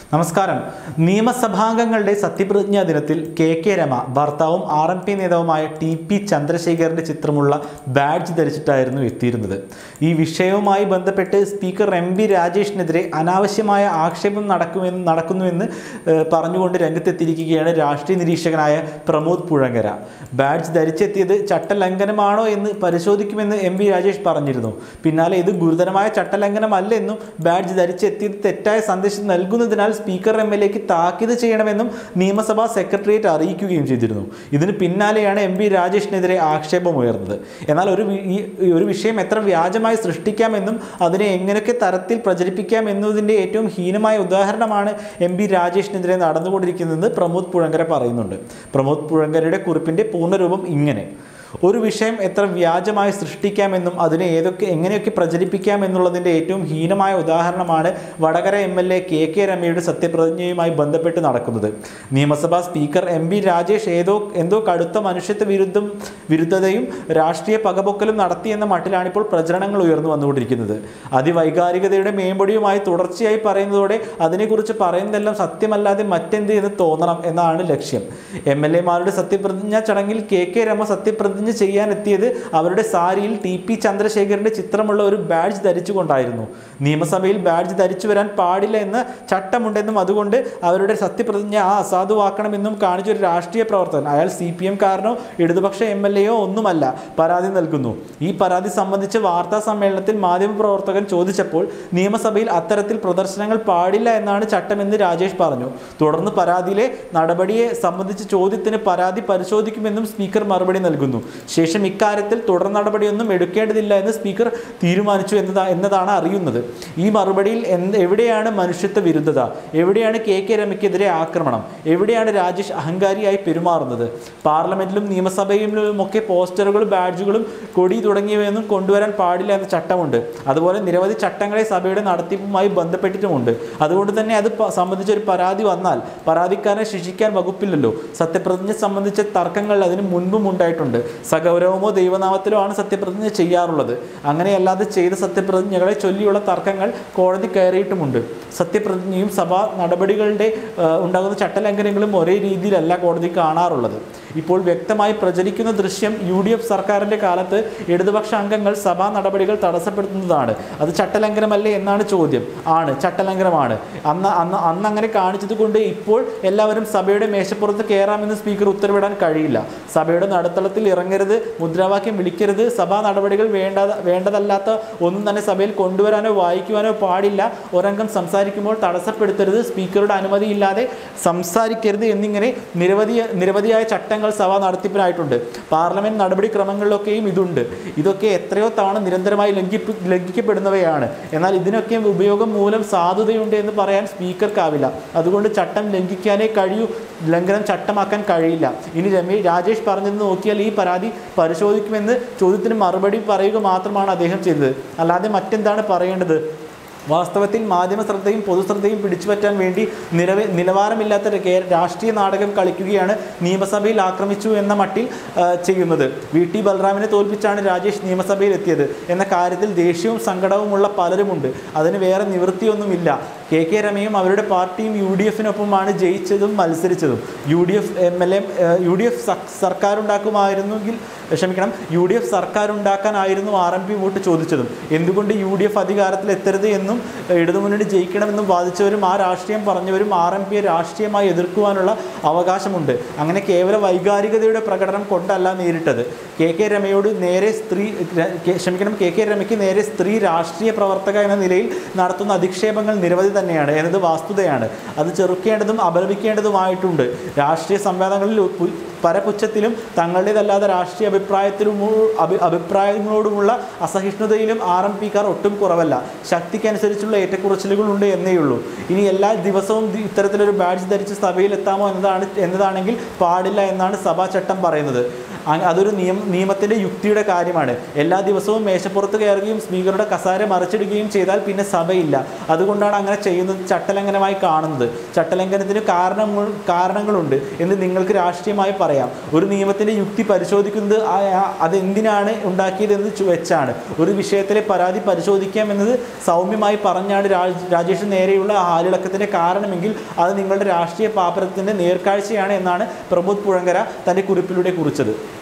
നമസ്കാരം നിയമസഭാംഗങ്ങളുടെ സത്യപ്രതിജ്ഞാ ദിനത്തിൽ കെ കെ രമ ഭർത്താവും ആർ എം പി നേതാവുമായ ടി പി ചന്ദ്രശേഖരന്റെ ചിത്രമുള്ള ബാഡ്ജ് ധരിച്ചിട്ടായിരുന്നു എത്തിയിരുന്നത് ഈ വിഷയവുമായി ബന്ധപ്പെട്ട് സ്പീക്കർ എം വി രാജേഷിനെതിരെ അനാവശ്യമായ ആക്ഷേപം നടക്കുമെന്ന് നടക്കുന്നുവെന്ന് ഏഹ്, പറഞ്ഞുകൊണ്ട് രംഗത്തെത്തിയിരിക്കുകയാണ് രാഷ്ട്രീയ നിരീക്ഷകനായ പ്രമോദ് പുഴങ്കര ബാഡ്ജ് ധരിച്ചെത്തിയത് ചട്ടലംഘനമാണോ എന്ന് പരിശോധിക്കുമെന്ന് എം വി രാജേഷ് പറഞ്ഞിരുന്നു പിന്നാലെ ഇത് ഗുരുതരമായ ചട്ടലംഘനമല്ലെന്നും ബാഡ്ജ് ധരിച്ചെത്തിയത് തെറ്റായ സന്ദേശം നൽകുന്നതിനാൽ സ്പീക്കർ എം എൽ എക്ക് താക്കീത് ചെയ്യണമെന്നും നിയമസഭാ സെക്രട്ടേറിയറ്റ് അറിയിക്കുകയും ചെയ്തിരുന്നു ഇതിന് പിന്നാലെയാണ് എം പി രാജേഷിനെതിരെ ആക്ഷേപം ഉയർന്നത് എന്നാൽ ഒരു വി- ഈ ഈ ഒരു വിഷയം എത്ര വ്യാജമായി സൃഷ്ടിക്കാമെന്നും അതിനെ എങ്ങനെയൊക്കെ തരത്തിൽ പ്രചരിപ്പിക്കാം എന്നതിൻ്റെ ഏറ്റവും ഹീനമായ ഉദാഹരണമാണ് എം പി രാജേഷിനെതിരെ നടന്നുകൊണ്ടിരിക്കുന്നതെന്ന് പ്രമോദ് പുഴങ്കര പറയുന്നുണ്ട് പ്രമോദ് പുഴങ്കരയുടെ കുറിപ്പിൻ്റെ പൂർണ്ണരൂപം ഇങ്ങനെ ഒരു വിഷയം എത്ര വ്യാജമായി സൃഷ്ടിക്കാമെന്നും അതിനെ ഏതൊക്കെ എങ്ങനെയൊക്കെ പ്രചരിപ്പിക്കാം എന്നുള്ളതിൻ്റെ ഏറ്റവും ഹീനമായ ഉദാഹരണമാണ് Vadakara M L A K K രമയുടെ സത്യപ്രതിജ്ഞയുമായി ബന്ധപ്പെട്ട് നടക്കുന്നത് നിയമസഭാ സ്പീക്കർ എം പി രാജേഷ് ഏതോ എന്തോ കടുത്ത മനുഷ്യത്വ വിരുദ്ധം വിരുദ്ധതയും രാഷ്ട്രീയ പകപൊക്കലും നടത്തിയെന്ന മട്ടിലാണിപ്പോൾ പ്രചരണങ്ങൾ ഉയർന്നു വന്നുകൊണ്ടിരിക്കുന്നത് അതിവൈകാരികതയുടെ മേമ്പൊടിയുമായി തുടർച്ചയായി പറയുന്നതോടെ അതിനെക്കുറിച്ച് പറയുന്നതെല്ലാം സത്യമല്ലാതെ മറ്റെന്ത് എന്ന് തോന്നണം എന്നാണ് ലക്ഷ്യം എം എൽ എമാരുടെ സത്യപ്രതിജ്ഞാ ചടങ്ങിൽ കെ കെ രമ സത്യപ്രതിജ്ഞ ചെയ്യാനെത്തിയത് അവരുടെ സാരിയിൽ ടി പി ചന്ദ്രശേഖരന്റെ ചിത്രമുള്ള ഒരു ബാഡ്ജ് ധരിച്ചുകൊണ്ടായിരുന്നു നിയമസഭയിൽ ബാഡ്ജ് ധരിച്ചു വരാൻ പാടില്ല എന്ന ചട്ടമുണ്ടെന്നും അതുകൊണ്ട് അവരുടെ സത്യപ്രതിജ്ഞ ആ അസാധുവാക്കണമെന്നും കാണിച്ച ഒരു രാഷ്ട്രീയ പ്രവർത്തകൻ അയാൾ സി പി എം കാരനോ ഇടതുപക്ഷ എം എൽ എയോ ഒന്നുമല്ല പരാതി നൽകുന്നു ഈ പരാതി സംബന്ധിച്ച് വാർത്താ സമ്മേളനത്തിൽ മാധ്യമപ്രവർത്തകൻ ചോദിച്ചപ്പോൾ നിയമസഭയിൽ അത്തരത്തിൽ പ്രദർശനങ്ങൾ പാടില്ല എന്നാണ് ചട്ടമെന്ന് രാജേഷ് പറഞ്ഞു തുടർന്ന് പരാതിയിലെ നടപടിയെ സംബന്ധിച്ച് ചോദ്യത്തിന് പരാതി പരിശോധിക്കുമെന്നും സ്പീക്കർ മറുപടി നൽകുന്നു ശേഷം ഇക്കാര്യത്തിൽ തുടർ നടപടിയൊന്നും എടുക്കേണ്ടതില്ല എന്ന് സ്പീക്കർ തീരുമാനിച്ചു എന്നതാ എന്നതാണ് അറിയുന്നത് ഈ മറുപടിയിൽ എന്ത് എവിടെയാണ് മനുഷ്യത്വ വിരുദ്ധത എവിടെയാണ് കെ കെ രമയ്ക്കെതിരെ ആക്രമണം എവിടെയാണ് രാജേഷ് അഹങ്കാരിയായി പെരുമാറുന്നത് പാർലമെന്റിലും നിയമസഭയിലുമൊക്കെ പോസ്റ്ററുകളും ബാഡ്ജുകളും കൊടി തുടങ്ങിയവയൊന്നും കൊണ്ടുവരാൻ പാടില്ല എന്ന ചട്ടമുണ്ട് അതുപോലെ നിരവധി ചട്ടങ്ങളെ സഭയുടെ നടത്തിപ്പുമായി ബന്ധപ്പെട്ടിട്ടുമുണ്ട് അതുകൊണ്ട് തന്നെ അത് പ- സംബന്ധിച്ച് ഒരു പരാതി വന്നാൽ പരാതിക്കാരനെ ശിക്ഷിക്കാൻ വകുപ്പില്ലല്ലോ സത്യപ്രതിജ്ഞ സംബന്ധിച്ച തർക്കങ്ങൾ അതിന് മുൻപും ഉണ്ടായിട്ടുണ്ട് സഗൗരവമോ ദൈവനാമത്തിലോ ആണ് സത്യപ്രതിജ്ഞ ചെയ്യാറുള്ളത് അങ്ങനെയല്ലാതെ ചെയ്ത സത്യപ്രതിജ്ഞകളെ ചൊല്ലിയുള്ള തർക്കങ്ങൾ കോടതി കയറിയിട്ടുമുണ്ട് സത്യപ്രതിജ്ഞയും സഭാ നടപടികളുടെ ആ, ഉണ്ടാകുന്ന ചട്ടലംഘനങ്ങളും ഒരേ രീതിയിലല്ല കോടതി കാണാറുള്ളത് ഇപ്പോൾ വ്യക്തമായി പ്രചരിക്കുന്ന ദൃശ്യം യു ഡി എഫ് സർക്കാരിൻ്റെ കാലത്ത് ഇടതുപക്ഷ അംഗങ്ങൾ സഭാ നടപടികൾ തടസ്സപ്പെടുത്തുന്നതാണ് അത് ചട്ടലംഘനമല്ലേ എന്നാണ് ചോദ്യം ആണ് ചട്ടലംഘനമാണ് അന്ന് അന്ന് അന്ന് അങ്ങനെ കാണിച്ചത് കൊണ്ട് ഇപ്പോൾ എല്ലാവരും സഭയുടെ മേശപ്പുറത്ത് കയറാമെന്ന് സ്പീക്കർ ഉത്തരവിടാൻ കഴിയില്ല സഭയുടെ നടുത്തളത്തിൽ ഇറങ്ങരുത് മുദ്രാവാക്യം വിളിക്കരുത് സഭാ നടപടികൾ വേണ്ട വേണ്ടതല്ലാത്ത ഒന്നും തന്നെ സഭയിൽ കൊണ്ടുവരാനോ വായിക്കുവാനോ പാടില്ല ഒരംഗം സംസാരിക്കുമ്പോൾ തടസ്സപ്പെടുത്തരുത് സ്പീക്കറുടെ അനുമതിയില്ലാതെ സംസാരിക്കരുത് എന്നിങ്ങനെ നിരവധി നിരവധിയായ ചട്ടങ്ങൾ സഭ നടത്തിപ്പിനായിട്ടുണ്ട് പാർലമെന്റ് നടപടിക്രമങ്ങളിലൊക്കെയും ഇതുണ്ട് ഇതൊക്കെ എത്രയോ തവണ നിരന്തരമായി ലംഘിപ്പ് ലംഘിക്കപ്പെടുന്നവയാണ് എന്നാൽ ഇതിനൊക്കെ ഉപയോഗം മൂലം സാധുതയുണ്ട് എന്ന് പറയാൻ സ്പീക്കർക്കാവില്ല അതുകൊണ്ട് ചട്ടം ലംഘിക്കാനേ കഴിയൂ ലംഘനം ചട്ടമാക്കാൻ കഴിയില്ല ഇനി രമേ രാജേഷ് പറഞ്ഞത് നോക്കിയാൽ ഈ പരാതി പരിശോധിക്കുമെന്ന് ചോദ്യത്തിന് മറുപടി പറയുക മാത്രമാണ് അദ്ദേഹം ചെയ്തത് അല്ലാതെ മറ്റെന്താണ് പറയേണ്ടത് വാസ്തവത്തിൽ മാധ്യമ ശ്രദ്ധയും പൊതുശ്രദ്ധയും പിടിച്ചുപറ്റാൻ വേണ്ടി നിലവ നിലവാരമില്ലാത്ത ഒരു കേ- രാഷ്ട്രീയ നാടകം കളിക്കുകയാണ് നിയമസഭയിൽ ആക്രമിച്ചു എന്ന മട്ടിൽ ആ, ചെയ്യുന്നത് വി ടി ബലറാമിനെ തോൽപ്പിച്ചാണ് രാജേഷ് നിയമസഭയിൽ എത്തിയത് എന്ന കാര്യത്തിൽ ദേഷ്യവും സങ്കടവുമുള്ള പലരുമുണ്ട് അതിന് വേറെ നിവൃത്തിയൊന്നുമില്ല കെ കെ രമയും അവരുടെ പാർട്ടിയും യു ഡി എഫിനൊപ്പമാണ് ജയിച്ചതും മത്സരിച്ചതും U D F M L A U D F സർക്കാരുണ്ടാക്കുമായിരുന്നെങ്കിൽ ക്ഷമിക്കണം യു ഡി എഫ് സർക്കാരുണ്ടാക്കാനായിരുന്നു ആർ എം പി വോട്ട് ചോദിച്ചതും എന്തുകൊണ്ട് യു ഡി എഫ് അധികാരത്തിൽ എത്തരുത് എന്നും ഇടതുമുന്നണി ജയിക്കണമെന്നും വാദിച്ചവരും ആ രാഷ്ട്രീയം പറഞ്ഞവരും ആർ എം പിയെ രാഷ്ട്രീയമായി എതിർക്കുവാനുള്ള അവകാശമുണ്ട് അങ്ങനെ കേവല വൈകാരികതയുടെ പ്രകടനം കൊണ്ടല്ല നേരിട്ടത് കെ കെ രമയോട് നേരെ സ്ത്രീ ര- കെ- ക്ഷമിക്കണം കെ കെ രമയ്ക്ക് നേരെ സ്ത്രീ രാഷ്ട്രീയ പ്രവർത്തക എന്ന നിലയിൽ നടത്തുന്ന അധിക്ഷേപങ്ങൾ നിരവധി തന്നെയാണ് എന്നത് വസ്തുതയാണ് അത് ചെറുക്കേണ്ടതും അപലപിക്കേണ്ടതുമായിട്ടുണ്ട് രാഷ്ട്രീയ സംവാദങ്ങളിൽ പു- പരപുച്ഛത്തിലും തങ്ങളുടേതല്ലാത്ത രാഷ്ട്രീയ അഭിപ്രായത്തിലും അഭി അഭിപ്രായങ്ങളോടുമുള്ള അസഹിഷ്ണുതയിലും ആർ എം പിക്കാർ ഒട്ടും കുറവല്ല ശക്തിക്കനുസരിച്ചുള്ള ഏറ്റക്കുറച്ചിലുകളുണ്ട് എന്നേയുള്ളൂ ഇനി എല്ലാ ദിവസവും ദി- ഇത്തരത്തിലൊരു ബാഡ്ജ് ധരിച്ച് സഭയിൽ എത്താമോ എന്നതാണ് എന്നതാണെങ്കിൽ പാടില്ല എന്നാണ് സഭാ ചട്ടം പറയുന്നത് അ- അതൊരു നിയമ നിയമത്തിൻ്റെ യുക്തിയുടെ കാര്യമാണ് എല്ലാ ദിവസവും മേശപ്പുറത്ത് കയറുകയും സ്പീക്കറുടെ കസാര മറിച്ചിടുകയും ചെയ്താൽ പിന്നെ സഭയില്ല അതുകൊണ്ടാണ് അങ്ങനെ ചെയ്യുന്നത് ചട്ടലംഘനമായി കാണുന്നത് ചട്ടലംഘനത്തിന് കാരണങ്ങൾ കാരണങ്ങളുണ്ട് എന്ന് നിങ്ങൾക്ക് രാഷ്ട്രീയമായി പറയാം ഒരു നിയമത്തിൻ്റെ യുക്തി പരിശോധിക്കുന്നത് ആ- ആ- അതെന്തിനാണ് ഉണ്ടാക്കിയതെന്ന് ചു- വെച്ചാണ് ഒരു വിഷയത്തിലെ പരാതി പരിശോധിക്കാം എന്നത് സൗമ്യമായി പറഞ്ഞാണ് രാജ് രാജേഷിന് നേരെയുള്ള ആ ഹാലിളക്കത്തിൻ്റെ കാരണമെങ്കിൽ അത് നിങ്ങളുടെ രാഷ്ട്രീയ പാപ്പരത്തിൻ്റെ നേർക്കാഴ്ചയാണ് എന്നാണ് പ്രമോദ് പുഴങ്കര തൻ്റെ കുറിപ്പിലൂടെ കുറിച്ചത്